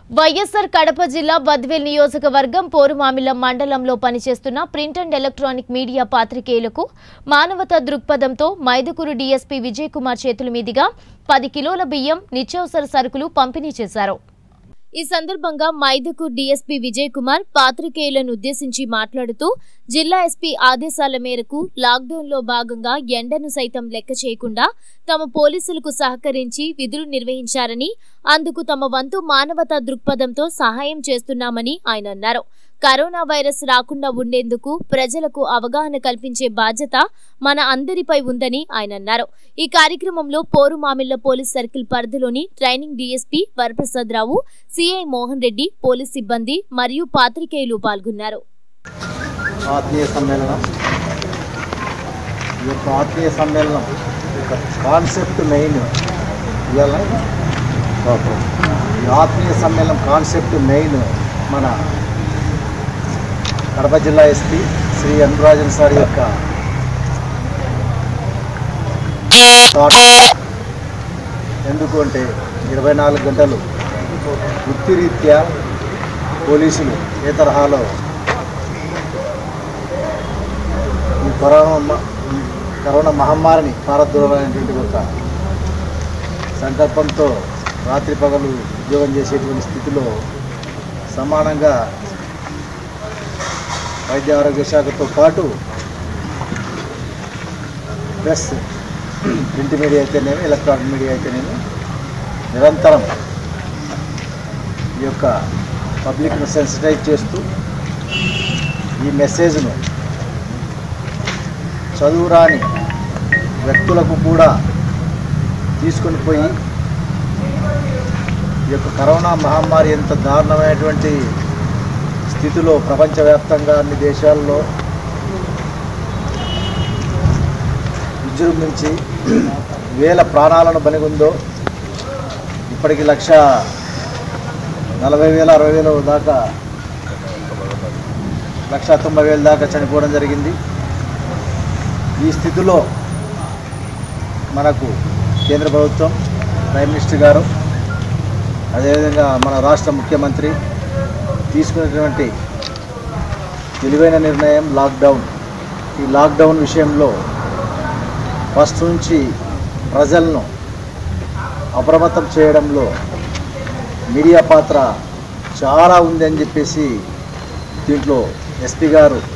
వైఎస్ఆర్ కడప జిల్లా బద్వేల్ నియోజకవర్గం పోరుమామిల మండలంలో పనిచేస్తున్న ప్రింట్ అండ్ ఎలక్ట్రానిక్ మీడియా పాత్రికేయులకు మానవతా దృక్పథంతో మైదుకూరు డీఎస్పీ విజయ్ కుమార్ చేతుల మీదుగా పది కిలోల బియ్యం నిత్యావసర సరుకులు పంపిణీ చేశారు ఈ సందర్భంగా మైదుకూర్ డీఎస్పీ విజయ్ కుమార్ పాత్రికేయులను ఉద్దేశించి మాట్లాడుతూ జిల్లా ఎస్పీ ఆదేశాల మేరకు లాక్డౌన్లో భాగంగా ఎండను సైతం లెక్క చేయకుండా తమ పోలీసులకు సహకరించి విధులు నిర్వహించారని అందుకు తమ వంతు మానవతా దృక్పథంతో సహాయం చేస్తున్నామని ఆయన అన్నారు కరోనా వైరస్ రాకుండా ఉండేందుకు ప్రజలకు అవగాహన కల్పించే బాధ్యత మన అందరిపై ఉందని ఆయన అన్నారు ఈ కార్యక్రమంలో పోరుమామిళ్ల పోలీస్ సర్కిల్ పరిధిలోని training DSP Varaprasad Rao CI Mohan Reddy police సిబ్బంది మరియు పాత్రికేయులు పాల్గొన్నారు ఆత్మీయ సమ్మేళనం ఈ యొక్క ఆత్మీయ సమ్మేళనం యొక్క కాన్సెప్ట్ మెయిన్ ఇవాళ ఈ ఆత్మీయ సమ్మేళనం కాన్సెప్ట్ మెయిన్ మన కడప జిల్లా ఎస్పీ శ్రీ అనురాజన్ సార్ యొక్క థాట్ ఎందుకు అంటే ఇరవై నాలుగు గంటలు వృత్తిరీత్యా పోలీసులు ఏ తరహాలో ఈ కరోనా మ- ఈ కరోనా మహమ్మారిని పారద్రోలనేటువంటి ఒక సంకల్పంతో రాత్రి పగలు ఉద్యోగం చేసేటువంటి స్థితిలో సమానంగా వైద్య ఆరోగ్య శాఖతో పాటు ప్రెస్ ప్రింట్ మీడియా అయితేనేమి ఎలక్ట్రానిక్ మీడియా అయితేనేమి నిరంతరం ఈ యొక్క పబ్లిక్ను సెన్సిటైజ్ చేస్తూ ఈ మెసేజ్ను చదువురాని వ్యక్తులకు కూడా తీసుకొని పోయి ఈ యొక్క కరోనా మహమ్మారి ఎంత దారుణమైనటువంటి స్థితిలో ప్రపంచవ్యాప్తంగా అన్ని దేశాల్లో విజృంభించి వేల ప్రాణాలను బలిగుందో ఇప్పటికి లక్ష నలభై వేల అరవై వేల దాకా లక్ష తొంభై వేల దాకా చనిపోవడం జరిగింది ఈ స్థితిలో మనకు కేంద్ర ప్రభుత్వం ప్రైమ్ మినిస్టర్ గారు అదేవిధంగా మన రాష్ట్ర ముఖ్యమంత్రి తీసుకున్నటువంటి తెలివైన నిర్ణయం లాక్డౌన్ ఈ లాక్డౌన్ విషయంలో ఫస్ట్ నుంచి ప్రజలను అప్రమత్తం చేయడంలో మీడియా పాత్ర చాలా ఉంది అని చెప్పేసి దీంట్లో ఎస్పీ గారు